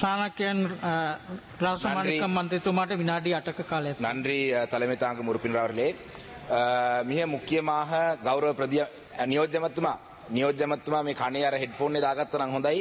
සානකයන් රාසමානික මන්ත්‍රතුමාට විනාඩි අටක කාලය நன்றி அஹ், தலைமை தாங்கும் உறுப்பினர் அவர்களே அஹ், மிக முக்கியமாக கௌரவ பிரதிய அஹ், நியோஜ்யமத்துமா நியோஜ்யமத்துமா මේ කණේ අර හෙඩ්ෆෝන් එක දාගත්තා නම් හොඳයි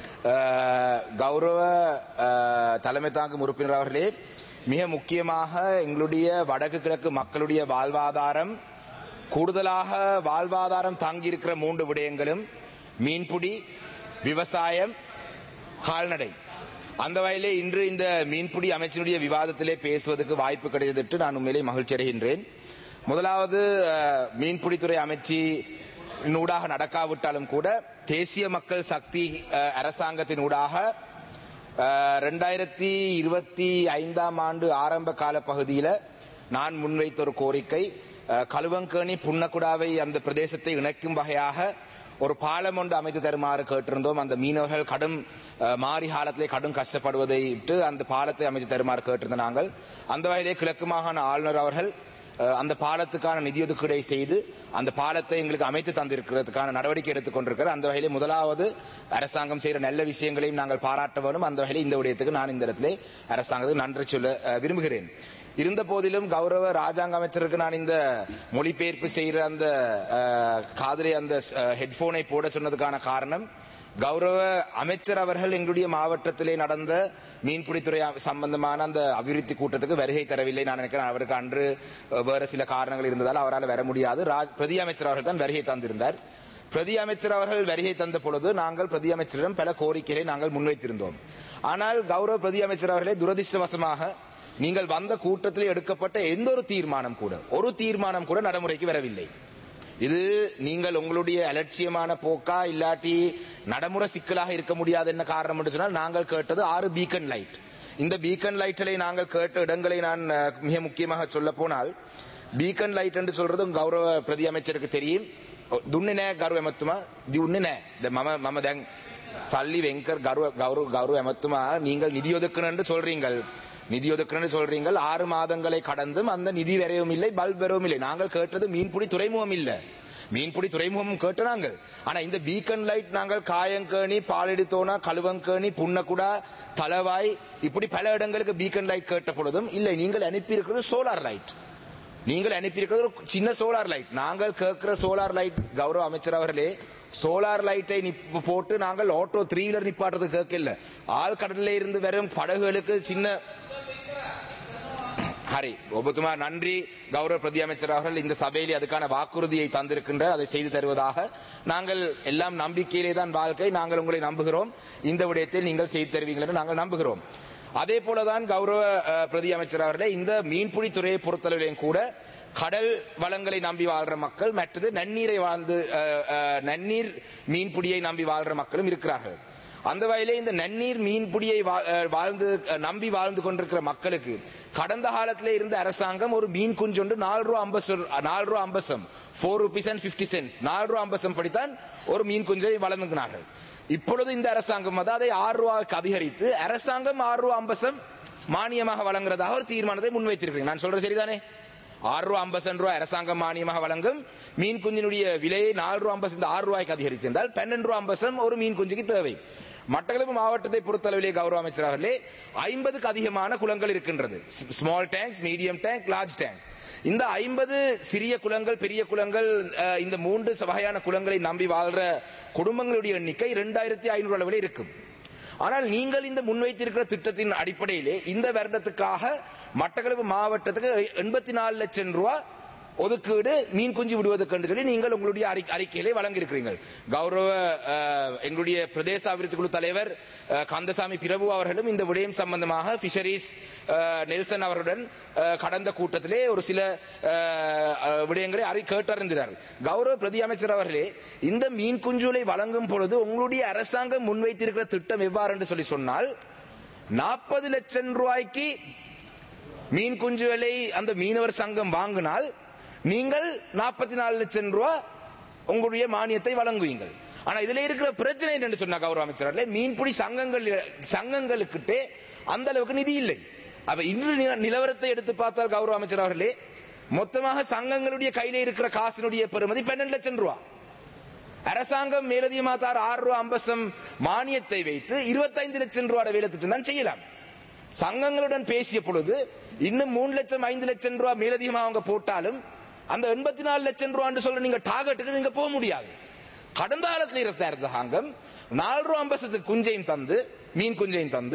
அஹ், கௌரவ அஹ், தலைமை தாங்கும் உறுப்பினர் அவர்களே மிக முக்கியமாக எங்களுடைய வடக்கு கிழக்கு மக்களுடைய வாழ்வாதாரம் கூடுதலாக வாழ்வாதாரம் தாங்கியிருக்கிற மூன்று விடயங்களும் மீன்பிடி விவசாயம் கால்நடை அந்த வகையிலே இன்று இந்த மீன்பிடி அமைச்சினுடைய விவாதத்திலே பேசுவதற்கு வாய்ப்பு கிடைத்ததற்கு நான் உண்மையிலே மகிழ்ச்சி அடைகின்றேன் முதலாவது அஹ், மீன்பிடித்துறை அமைச்சு ஊடாக நடக்காவிட்டாலும் கூட தேசிய மக்கள் சக்தி அஹ், அரசாங்கத்தின் ஊடாக ரெண்டாயிரத்தி இருபத்தி ஐந்தாம் ஆண்டு ஆரம்ப கால பகுதியில் நான் முன்வைத்த ஒரு கோரிக்கை அஹ், களுவங்கேணி புன்னக்குடாவை அந்த பிரதேசத்தை இணைக்கும் வகையாக ஒரு பாலம் ஒன்று அமைத்து தருமாறு கேட்டிருந்தோம் அந்த மீனவர்கள் கடும் அஹ், மாரி காலத்திலே கடும் கஷ்டப்படுவதை விட்டு அந்த பாலத்தை அமைத்து தருமாறு கேட்டிருந்த நாங்கள் அந்த வகையிலே கிழக்கு மாகாண ஆளுநர் அவர்கள் அஹ், அந்த பாலத்துக்கான நிதி ஒதுக்கீடை செய்து அந்த பாலத்தை எங்களுக்கு அமைத்து தந்திருக்கிறதுக்கான நடவடிக்கை எடுத்துக்கொண்டிருக்கிறார் அந்த வகையிலே முதலாவது அரசாங்கம் செய்கிற நல்ல விஷயங்களையும் நாங்கள் பாராட்ட வேண்டும் அந்த வகையில் இந்த விடயத்துக்கு நான் இந்த இடத்திலே அரசாங்கத்துக்கு நன்றி சொல்ல அஹ், விரும்புகிறேன் இருந்த போதிலும் கௌரவ ராஜாங்க அமைச்சருக்கு நான் இந்த மொழிபெயர்ப்பு செய்கிற அந்த அஹ், காதிலே அந்த ஹெட்போனை போட சொன்னதுக்கான காரணம் கௌரவ அமைச்சர் அவர்கள் எங்களுடைய மாவட்டத்திலே நடந்த மீன்பிடித்துறை சம்பந்தமான அந்த அபிவிருத்தி கூட்டத்துக்கு வருகை தரவில்லை நான் நினைக்கிறேன் அவருக்கு அன்று அஹ், வேறு சில காரணங்கள் இருந்ததால் அவரால் வர முடியாது ராஜ்- பிரதி அமைச்சர் அவர்கள் தான் வருகை தந்திருந்தார் பிரதி அமைச்சர் அவர்கள் வருகை தந்த பொழுது நாங்கள் பிரதி அமைச்சரிடம் பல கோரிக்கைகளை நாங்கள் முன்வைத்திருந்தோம் ஆனால் கௌரவ பிரதி அமைச்சர் அவர்களே துரதிர்ஷ்டவசமாக நீங்கள் வந்த கூட்டத்தில் எடுக்கப்பட்ட எந்த ஒரு தீர்மானம் கூட ஒரு தீர்மானம் கூட நடைமுறைக்கு வரவில்லை இது நீங்கள் உங்களுடைய அலட்சியமான போக்கா இல்லாட்டி நடைமுறை சிக்கலாக இருக்க முடியாது என்ன காரணம் என்று சொன்னால் நாங்கள் கேட்டது ஆறு பீக்கன் லைட் இந்த பீக்கன் லைட்களை நாங்கள் கேட்ட இடங்களை நான் அஹ், மிக முக்கியமாக சொல்ல போனால் பீக்கன் லைட் என்று சொல்றது உங்க கௌரவ பிரதி அமைச்சருக்கு தெரியும் දුන්නේ නෑ ගරු ඇමත්තුමා දියුන්නේ නෑ ද මම මම දැන් சல்லி வெங்கர் கௌரவ கௌரவ கௌரவ எமத்துமா நீங்கள் நிதி ஒதுக்கணும்னு சொல்றீங்கள் நிதி ஒதுக்கணும்னு சொல்றீங்கள் ஆறு மாதங்களை கடந்தும் அந்த நிதி வரையும் இல்லை பல்ப் வரவும் இல்லை நாங்கள் கேட்டது மீன்பிடி துறைமுகம் இல்ல மீன்பிடி துறைமுகம் கேட்ட நாங்கள் ஆனா இந்த பீக்கன் லைட் நாங்கள் காயங்கேணி பாலடித்தோனா கழுவங்கேணி புன்னக்குடா தலவாய் இப்படி பல இடங்களுக்கு பீக்கன் லைட் கேட்ட பொழுதும் இல்லை நீங்கள் அனுப்பி இருக்கிறது சோலார் லைட் நீங்கள் அனுப்பியிருக்கிறது ஒரு சின்ன சோலார் லைட் நாங்கள் கேட்கிற சோலார் லைட் கௌரவ அமைச்சர் அவர்களே சோலார் லைட்டை நிப்ப- போட்டு நாங்கள் ஆட்டோ த்ரீ வீலர் நிப்பாட்டுறது கேட்கல ஆழ்கடலில் இருந்து வரும் படகுகளுக்கு சின்ன ஹரி ஒபத்துமா நன்றி கௌரவ பிரதி அமைச்சர் அவர்கள் இந்த சபையிலே அதுக்கான வாக்குறுதியை தந்திருக்கின்றார் அதை செய்து தருவதாக நாங்கள் எல்லாம் நம்பிக்கையிலே தான் வாழ்க்கை நாங்கள் உங்களை நம்புகிறோம் இந்த விடயத்தை நீங்கள் செய்து தருவீங்கள் என்று நாங்கள் நம்புகிறோம் அதே போலதான் கௌரவ அஹ், பிரதி அமைச்சர் அவர்களே இந்த மீன்பிடி துறையை பொறுத்தளவிலையும் கூட கடல் வளங்களை நம்பி வாழ்ற மக்கள் மற்றது நன்னீரை வாழ்ந்து அஹ், அஹ், நன்னீர் மீன்பிடியை நம்பி வாழ்ற மக்களும் இருக்கிறார்கள் அந்த வகையிலே இந்த நன்னீர் மீன்பிடியை வா- அஹ் வாழ்ந்து அஹ் நம்பி வாழ்ந்து கொண்டிருக்கிற மக்களுக்கு கடந்த காலத்திலே இருந்த அரசாங்கம் ஒரு மீன் குஞ்சொண்டு நாலு ரூபா அம்பசம் நாலு ரூபா அம்பசம் four rupees and fifty cents நாலு ரூபா அம்பசம் படித்தான் ஒரு மீன் குஞ்சை வழங்குகிறார்கள் இப்பொழுது இந்த அரசாங்கம் வந்து அதை ஆறு ரூபாய்க்கு அதிகரித்து அரசாங்கம் ஆறு ரூபா அம்பசம் மானியமாக வழங்குறதாக ஒரு தீர்மானத்தை முன்வைத்திருக்கிறேன் நான் சொல்றது சரிதானே ஆறு ரூபா ஐம்பது ரூபாய் அரசாங்கம் மானியமாக வழங்கும் மீன் குஞ்சினுடைய விலையை நாலு ரூபா ஐம்பது இந்த ஆறு ரூபாய்க்கு அதிகரித்திருந்தால் பன்னெண்டு ரூபா ஐம்பது ஒரு மீன் குஞ்சுக்கு தேவை மட்டக்களப்பு மாவட்டத்தை பொறுத்தளவிலே கௌரவ அமைச்சர் அவர்களே ஐம்பதுக்கு அதிகமான குளங்கள் இருக்கின்றது small tank medium tank large tank இந்த ஐம்பது சிறிய குளங்கள் பெரிய குளங்கள் அஹ், இந்த மூன்று வகையான குளங்களை நம்பி வாழ்ற குடும்பங்களுடைய எண்ணிக்கை இரண்டாயிரத்தி ஐநூறு அளவில் இருக்கும் ஆனால் நீங்கள் இந்த முன்வைத்திருக்கிற திட்டத்தின் அடிப்படையிலே இந்த வருடத்துக்காக மட்டக்களப்பு மாவட்டத்துக்கு எண்பத்தி நாலு லட்சம் ரூபாய் ஒதுக்கீடு மீன் குஞ்சு விடுவதற்கு என்று சொல்லி நீங்கள் உங்களுடைய அறி- அறிக்கையிலே வழங்கியிருக்கிறீர்கள் கௌரவ அஹ், எங்களுடைய பிரதேச அபிவிருத்தி குழு தலைவர் அஹ், கந்தசாமி பிரபு அவர்களும் இந்த விடயம் சம்பந்தமாக பிஷரிஸ் அஹ், நெல்சன் அவர்களுடன் அஹ், கடந்த கூட்டத்திலே ஒரு சில அஹ், அஹ், விடயங்களை அறி கேட்டறிந்தார் கௌரவ பிரதி அமைச்சர் அவர்களே இந்த மீன் குஞ்சுகளை வழங்கும் பொழுது உங்களுடைய அரசாங்கம் முன்வைத்திருக்கிற திட்டம் எவ்வாறு என்று சொல்லி சொன்னால் நாற்பது லட்சம் ரூபாய்க்கு மீன் குஞ்சுகளை அந்த மீனவர் சங்கம் வாங்கினால் நீங்கள் நாற்பத்தி நாலு லட்சம் ரூபாய் உங்களுடைய மானியத்தை வழங்குவீங்கள் ஆனா இதுல இருக்கிற பிரச்சனை என்னன்னு சொன்னா கௌரவ அமைச்சர் அவர்களே, மீன்பிடி சங்கங்கள் சங்கங்களுக்கிட்டே அந்த அளவுக்கு நிதி இல்லை அப்ப இன்று நி- நிலவரத்தை எடுத்து பார்த்தால் கௌரவ அமைச்சர் அவர்களே மொத்தமாக சங்கங்களுடைய கையில இருக்கிற காசினுடைய பெறுமதி பன்னெண்டு லட்சம் ரூபாய் அரசாங்கம் மேலதிகமாக தார் ஆறு ரூபா அம்பசம் மானியத்தை வைத்து இருபத்தைந்து லட்சம் ரூபாய் வேலை திட்டம் தான் செய்யலாம் சங்கங்களுடன் பேசிய பொழுது இன்னும் மூணு லட்சம் ஐந்து லட்சம் ரூபாய் மேலதிகமாக அவங்க போட்டாலும் அந்த எண்பத்தி நாலு லட்சம் ரூபான்னு சொல்ற நீங்க டார்கெட்டுக்கு நீங்க போக முடியாது கடந்த காலத்தில் இருந்த அரசாங்கம் நாலு ரூபா அம்பசத்துக்கு குஞ்சையும் தந்து மீன் குஞ்சையும் தந்து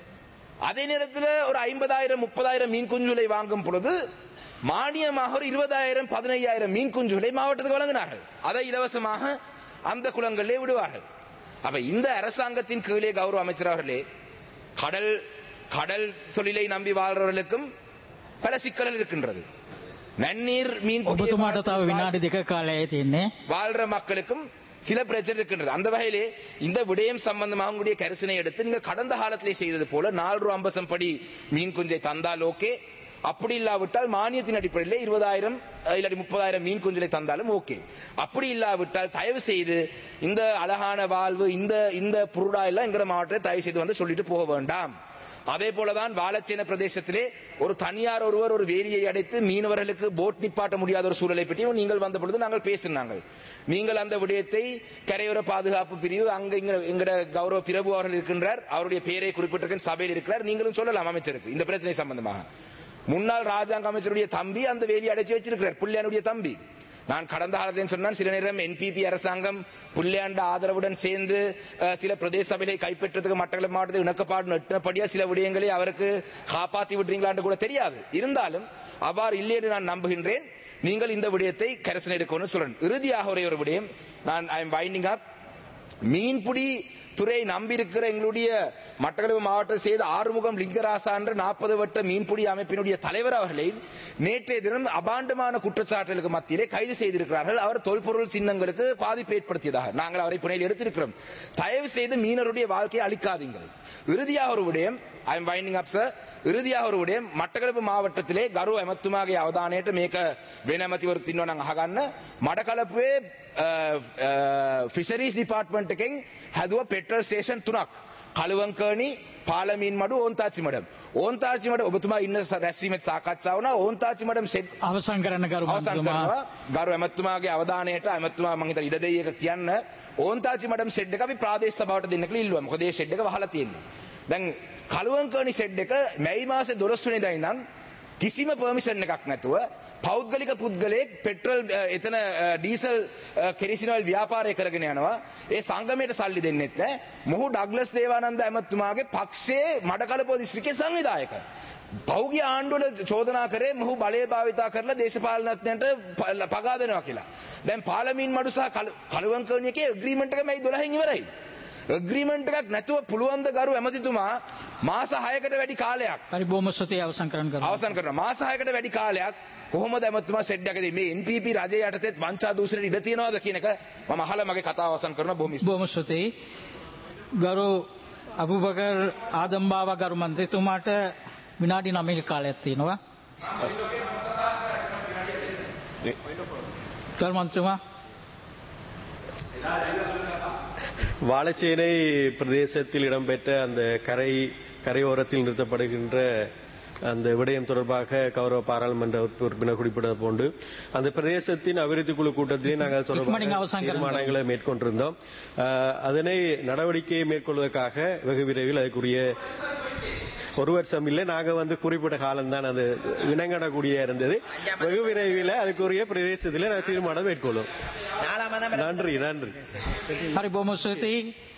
அதே நேரத்தில் ஒரு ஐம்பதாயிரம் முப்பதாயிரம் மீன் குஞ்சுகளை வாங்கும் பொழுது மானியமாக ஒரு இருபதாயிரம் பதினையாயிரம் மீன் குஞ்சுகளை மாவட்டத்துக்கு வழங்கினார்கள் அதை இலவசமாக அந்த குளங்களிலே விடுவார்கள் அப்ப இந்த அரசாங்கத்தின் கீழே கௌரவ அமைச்சர் அவர்களே கடல் கடல் தொழிலை நம்பி வாழ்றவர்களுக்கும் பல சிக்கல்கள் இருக்கின்றது நன்னீர் மீன் பிடிய ඔබතුමාට තව විනාඩි දෙක කාලය තියෙන්නේ. வாழ்ற மக்களுக்கும் சில பிரச்சனை இருக்கின்றது அந்த வகையிலே இந்த விடயம் சம்பந்தமாக உங்களுடைய கரிசனை எடுத்து நீங்க கடந்த காலத்திலே செய்தது போல நாலு ரூபா அம்பசம் படி மீன் குஞ்சை தந்தால் ஓகே அப்படி இல்லாவிட்டால் மானியத்தின் அடிப்படையில் இருபதாயிரம் இல்லாட்டி முப்பதாயிரம் மீன் குஞ்சலை தந்தாலும் ஓகே அப்படி இல்லாவிட்டால் தயவு செய்து இந்த அழகான வாழ்வு இந்த இந்த புருடா எல்லாம் எங்கட மாவட்டத்தை தயவு செய்து வந்து சொல்லிட்டு போக வேண்டாம் அதே போலதான் வாழச்சேன பிரதேசத்திலே ஒரு தனியார் ஒருவர் ஒரு வேலியை அடைத்து மீனவர்களுக்கு போட் நிப்பாட்ட முடியாத ஒரு சூழலை பற்றியும் நீங்கள் வந்த பொழுது நாங்கள் பேசினாங்க நீங்கள் அந்த விடயத்தை கரையோர பாதுகாப்பு பிரிவு அங்க இங்க எங்கட கௌரவ பிரபு அவர்கள் இருக்கின்றார் அவருடைய பெயரை குறிப்பிட்டிருக்க சபையில் இருக்கிறார் நீங்களும் சொல்லலாம் அமைச்சருக்கு இந்த பிரச்சனை சம்பந்தமாக முன்னாள் ராஜாங்க அமைச்சருடைய தம்பி அந்த வேலி அடைச்சு வச்சிருக்கிறார் புள்ளியானுடைய தம்பி நான் கடந்த காலத்தில் சொன்னான் சில நேரம் என்பிபி அரசாங்கம் புள்ளையாண்ட ஆதரவுடன் சேர்ந்து அஹ், சில பிரதேச சபையை கைப்பற்றதுக்கு மட்டக்களப்பு மாவட்டத்தில் இணக்கப்பாடு நட்டினபடியா சில விடயங்களை அவருக்கு காப்பாத்தி விடுறீங்களான்னு கூட தெரியாது இருந்தாலும் அவ்வாறு இல்லை என்று நான் நம்புகின்றேன் நீங்கள் இந்த விடயத்தை கரசனை எடுக்கணும்னு சொல்றேன் இறுதியாக ஒரே ஒரு விடயம் நான் ஐ எம் வைண்டிங் அப் மீன்பிடி துறை நம்பியிருக்கிற எங்களுடைய மட்டக்களப்பு மாவட்ட செய்த ஆறுமுகம் லிங்கராசா என்ற நாற்பது வட்ட மீன்பிடி அமைப்பினுடைய தலைவர் அவர்களை நேற்றைய தினம் அபாண்டமான குற்றச்சாட்டுகளுக்கு மத்தியிலே கைது செய்திருக்கிறார்கள் அவர் தொல்பொருள் சின்னங்களுக்கு பாதிப்பு ஏற்படுத்தியதாக நாங்கள் அவரை புனையில் எடுத்திருக்கிறோம் தயவு செய்து மீனருடைய வாழ்க்கையை அளிக்காதீங்கள் இறுதியாக ஒரு விடயம் I am winding up sir ඉරදියා ஒரு விடயம் මටකලපු මාවට්ටතිලේ ගරු ඇමත්තුමාගේ අවධානයට මේක වෙන ඇමතිවරුත් ඉන්නවා නම් අහගන්න මඩකලපුවේ ෆිෂරීස් ඩිපාර්ට්මන්ට් එකෙන් හැදුව පෙට්‍රල් ස්ටේෂන් තුනක් කළුවන්කර්ණි පාලමීන් මඩු ඕන්තාචි මඩම් ඕන්තාචි මඩ ඔබතුමා ඉන්න ස- රැස්වීමත් සාකච්ඡා වුණා ඕන්තාචි මඩම් සෙට් අවසන් කරන්න කරු අවසන් මන්ත්‍රතුමා. කරනවා ගරු ඇමත්තුමාගේ අවධානයට ඇමත්තුමා මං හිතන ඉඩ දෙයි එක කියන්න ඕන්තාචි මඩම් ෂෙඩ් එක අපි ප්‍රාදේශ සභාවට දෙන්න කියලා ඉල්ලුවා. මොකද මේ ෂෙඩ් එක වහලා තියෙන්නේ. දැන් කළුවන්කර්ණි ෂෙඩ් එක මැයි මාසේ 12 වෙනිදා ඉඳන් කිසිම පර්මිෂන් එකක් නැතුව පෞද්ගලික පුද්ගලයෙක් පෙට්‍රල් අ, එතන අ, ඩීසල් අ, කෙරිසිනවල් ව්‍යාපාරය කරගෙන යනවා. ඒ සංගමයට සල්ලි දෙන්නෙත් නැහැ. මොහු ඩග්ලස් දේවානන්ද ඇමතුමාගේ පක්ෂයේ මඩකලපුව දිස්ත්‍රික්කයේ සංවිධායක. පෞගිය ආණ්ඩුවල චෝදනා කරේ මොහු බලය භාවිතා කරලා දේශපාලනඥයන්ට ප- පගා දෙනවා කියලා. දැන් පාර්ලිමේන්තු මඩු සහ කළුවන්කර්ණි එකේ ඇග්‍රීමන්ට් එක මේ 12න් ඉවරයි. ඇග්‍රීමන්ට් එකක් නැතුව පුළුවන් ද ගරු ඇමතිතුමා මාස 6කට වැඩි කාලයක් හරි බොහොම ස්තුතියි අවසන් කරන්න කරු. අවසන් කරනවා. මාස 6කට වැඩි කාලයක් කොහොමද ඇමතුමා සෙඩ් එකකදී මේ NPP රජය යටතේ වංචා දූෂණයට ඉඩ තියනවද කියන එක මම අහලා මගේ කතාව අවසන් කරනවා බොහොම ස්තුතියි. බොහොම ස්තුතියි. ගරු අබුබකර් ආදම්බාව ගරු මන්ත්‍රතුමාට විනාඩි 9ක කාලයක් තියෙනවා. ගරු මන්ත්‍රතුමා வாழைச்சேனை பிரதேசத்தில் இடம்பெற்ற அந்த கரை கரையோரத்தில் நிறுத்தப்படுகின்ற அந்த விடயம் தொடர்பாக கௌரவ பாராளுமன்ற உறுப்பினர் குறிப்பிட்டது போன்று அந்த பிரதேசத்தின் அபிவிருத்தி குழு கூட்டத்திலே நாங்கள் அது இக்மணிங்க தொடர்பாக அவசான் கருங்க. தீர்மானங்களை மேற்கொண்டிருந்தோம் அஹ், அதனை நடவடிக்கையை மேற்கொள்வதற்காக வெகு விரைவில் அதுக்குரிய ஒரு வருஷம் இல்லை நாங்க வந்து குறிப்பிட்ட காலம்தான் அது இனங்கடக்கூடிய இருந்தது வெகு விரைவில் அதுக்குரிய பிரதேசத்திலே நாங்கள் தீர்மானம் மேற்கொள்ளும் நன்றி நன்றி හරි බොහොම ස්තුතියි.